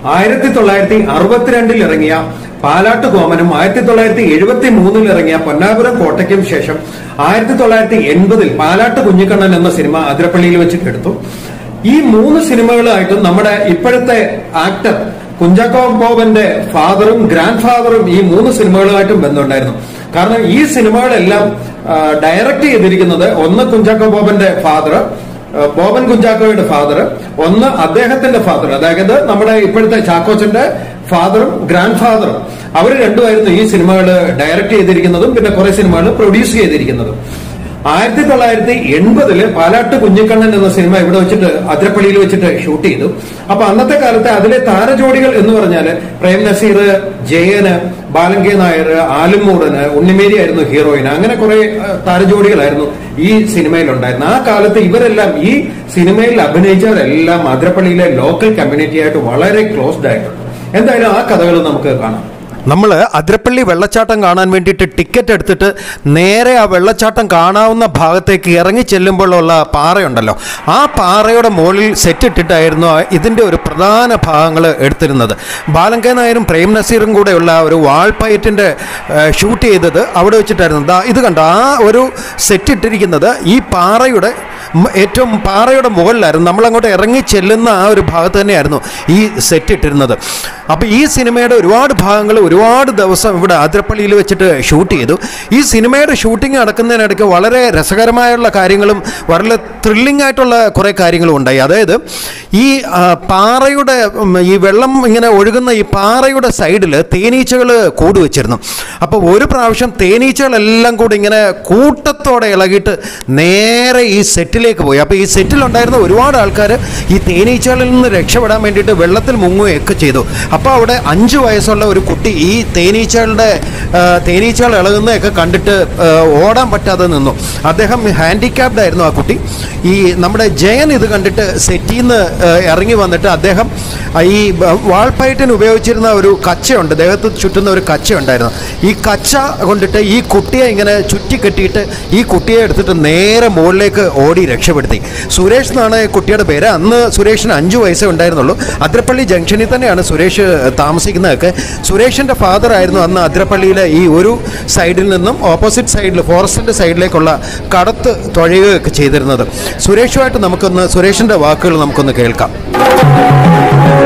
ആയിരത്തി തൊള്ളായിരത്തി അറുപത്തിരണ്ടിൽ ഇറങ്ങിയ പാലാട്ട് കോമനും ആയിരത്തി തൊള്ളായിരത്തി എഴുപത്തി മൂന്നിൽ ഇറങ്ങിയ പൊന്നാപുരം കോട്ടയ്ക്കും ശേഷം ആയിരത്തി തൊള്ളായിരത്തി എൺപതിൽ പാലാട്ട് കുഞ്ഞിക്കണ്ണൻ എന്ന സിനിമ അതിരപ്പള്ളിയിൽ വെച്ച് എടുത്തു ഈ മൂന്ന് സിനിമകളായിട്ടും നമ്മുടെ ഇപ്പോഴത്തെ ആക്ടർ കുഞ്ചാക്കോ ബോബന്റെ ഫാദറും ഗ്രാൻഡ് ഫാദറും ഈ മൂന്ന് സിനിമകളുമായിട്ടും ബന്ധമുണ്ടായിരുന്നു കാരണം ഈ സിനിമകളെല്ലാം ഡയറക്ട് ചെയ്തിരിക്കുന്നത് ഒന്ന് കുഞ്ചാക്കോ ബോബന്റെ ഫാദർ ബോബൻ കുഞ്ചാക്കോയുടെ ഫാദർ ഒന്ന് അദ്ദേഹത്തിന്റെ ഫാദർ അതായത് നമ്മുടെ ഇപ്പോഴത്തെ ചാക്കോച്ചന്റെ ഫാദറും ഗ്രാൻഡ് ഫാദറും അവർ രണ്ടുമായിരുന്നു ഈ സിനിമകൾ ഡയറക്ട് ചെയ്തിരിക്കുന്നതും പിന്നെ കുറെ സിനിമകൾ പ്രൊഡ്യൂസ് ചെയ്തിരിക്കുന്നതും ആയിരത്തി തൊള്ളായിരത്തി എൺപതില് പാലാട്ട് കുഞ്ഞിക്കണ്ണൻ എന്ന സിനിമ ഇവിടെ വെച്ചിട്ട് അതിരപ്പള്ളിയിൽ വെച്ചിട്ട് ഷൂട്ട് ചെയ്തു അപ്പൊ അന്നത്തെ കാലത്തെ അതിലെ താരജോഡികൾ എന്ന് പറഞ്ഞാല് പ്രേം നസീർ ജയന് ബാലങ്കെ നായർ ആലുമൂടന് ഉണ്ണിമേരി ആയിരുന്നു ഹീറോയിൻ അങ്ങനെ കുറെ ഏഹ്, താരജോഡികളായിരുന്നു ഈ സിനിമയിലുണ്ടായിരുന്നത് ആ കാലത്ത് ഇവരെല്ലാം ഈ സിനിമയിൽ അഭിനയിച്ചവരെല്ലാം അതിരപ്പള്ളിയിലെ ലോക്കൽ കമ്മ്യൂണിറ്റി ആയിട്ട് വളരെ ക്ലോസ്ഡ് ആയിട്ടുണ്ട് എന്തായാലും ആ കഥകൾ നമുക്ക് കാണാം നമ്മൾ അതിരപ്പള്ളി വെള്ളച്ചാട്ടം കാണാൻ വേണ്ടിയിട്ട് ടിക്കറ്റ് എടുത്തിട്ട് നേരെ ആ വെള്ളച്ചാട്ടം കാണാവുന്ന ഭാഗത്തേക്ക് ഇറങ്ങി ചെല്ലുമ്പോഴുള്ള പാറയുണ്ടല്ലോ ആ പാറയുടെ മുകളിൽ സെറ്റ് ഇട്ടിട്ടായിരുന്നു ആ ഇതിൻ്റെ ഒരു പ്രധാന ഭാഗങ്ങൾ എടുത്തിരുന്നത് ബാലങ്ക നായരും പ്രേം നസീറും കൂടെയുള്ള ഒരു വാൾപ്പയറ്റിൻ്റെ ഷൂട്ട് ചെയ്തത് അവിടെ വെച്ചിട്ടായിരുന്നു ദാ ഇത് കണ്ടോ ആ ഒരു സെറ്റ് ഇട്ടിരിക്കുന്നത് ഈ പാറയുടെ മ് ഏറ്റവും പാറയുടെ മുകളിലായിരുന്നു നമ്മളങ്ങോട്ട് ഇറങ്ങി ചെല്ലുന്ന ആ ഒരു ഭാഗത്ത് തന്നെയായിരുന്നു ഈ സെറ്റ് ഇട്ടിരുന്നത് അപ്പോൾ ഈ സിനിമയുടെ ഒരുപാട് ഭാഗങ്ങൾ ഒരുപാട് ദിവസം ഇവിടെ ആതിരപ്പള്ളിയിൽ വെച്ചിട്ട് ഷൂട്ട് ചെയ്തു ഈ സിനിമയുടെ ഷൂട്ടിംഗ് നടക്കുന്നതിനിടയ്ക്ക് വളരെ രസകരമായുള്ള കാര്യങ്ങളും വളരെ ത്രില്ലിംഗ് ആയിട്ടുള്ള കുറേ കാര്യങ്ങളും ഉണ്ടായി അതായത് ഈ ആ, പാറയുടെ ഉം, ഈ വെള്ളം ഇങ്ങനെ ഒഴുകുന്ന ഈ പാറയുടെ സൈഡിൽ തേനീച്ചകൾ കൂട് വെച്ചിരുന്നു അപ്പോൾ ഒരു പ്രാവശ്യം തേനീച്ചകളെല്ലാം കൂടി ഇങ്ങനെ കൂട്ടത്തോടെ ഇളകിയിട്ട് നേരെ ഈ സെറ്റിലേക്ക് പോയി അപ്പോൾ ഈ സെറ്റിലുണ്ടായിരുന്ന ഒരുപാട് ആൾക്കാർ ഈ തേനീച്ചകളിൽ നിന്ന് രക്ഷപ്പെടാൻ വേണ്ടിയിട്ട് വെള്ളത്തിൽ മുങ്ങുകയൊക്കെ ചെയ്തു അപ്പോൾ അവിടെ അഞ്ച് വയസ്സുള്ള ഒരു കുട്ടി ഈ തേനീച്ചകളുടെ ആ, തേനീച്ചകൾ ഇളകുന്നതൊക്കെ കണ്ടിട്ട് ആ, ഓടാൻ പറ്റാതെ നിന്നു അദ്ദേഹം ഹാൻഡിക്യാപ്ഡ് ആയിരുന്നു ആ കുട്ടി ഈ നമ്മുടെ ജയൻ ഇത് കണ്ടിട്ട് സെറ്റിൽ നിന്ന് ആ, ഇറങ്ങി വന്നിട്ട് അദ്ദേഹം ആ, ഈ ബ- വാൾപ്പയറ്റിന് ഉപയോഗിച്ചിരുന്ന ഒരു കച്ചയുണ്ട് ദേഹത്ത് ചുറ്റുന്ന ഒരു കച്ച ഉണ്ടായിരുന്നു ഈ കച്ച കൊണ്ടിട്ട് ഈ കുട്ടിയെ ഇങ്ങനെ ചുറ്റി കെട്ടിയിട്ട് ഈ കുട്ടിയെ എടുത്തിട്ട് നേരെ മുകളിലേക്ക് ഓടി രക്ഷപ്പെടുത്തി സുരേഷ് എന്നാണ് ഈ കുട്ടിയുടെ പേര് അന്ന് സുരേഷിന് അഞ്ച് വയസ്സേ ഉണ്ടായിരുന്നുള്ളൂ അതിരപ്പള്ളി ജംഗ്ഷനിൽ തന്നെയാണ് സുരേഷ് താമസിക്കുന്നതൊക്കെ സുരേഷിൻ്റെ ഫാദർ ആയിരുന്നു അന്ന് അതിരപ്പള്ളിയിലെ ഈ ഒരു സൈഡിൽ നിന്നും ഓപ്പോസിറ്റ് സൈഡിൽ ഫോറസ്റ്റിൻ്റെ സൈഡിലേക്കുള്ള കടത്ത് തുഴയുകയൊക്കെ ചെയ്തിരുന്നത് സുരേഷുമായിട്ട് നമുക്കൊന്ന് സുരേഷിൻ്റെ വാക്കുകൾ നമുക്കൊന്ന് കേൾക്കാം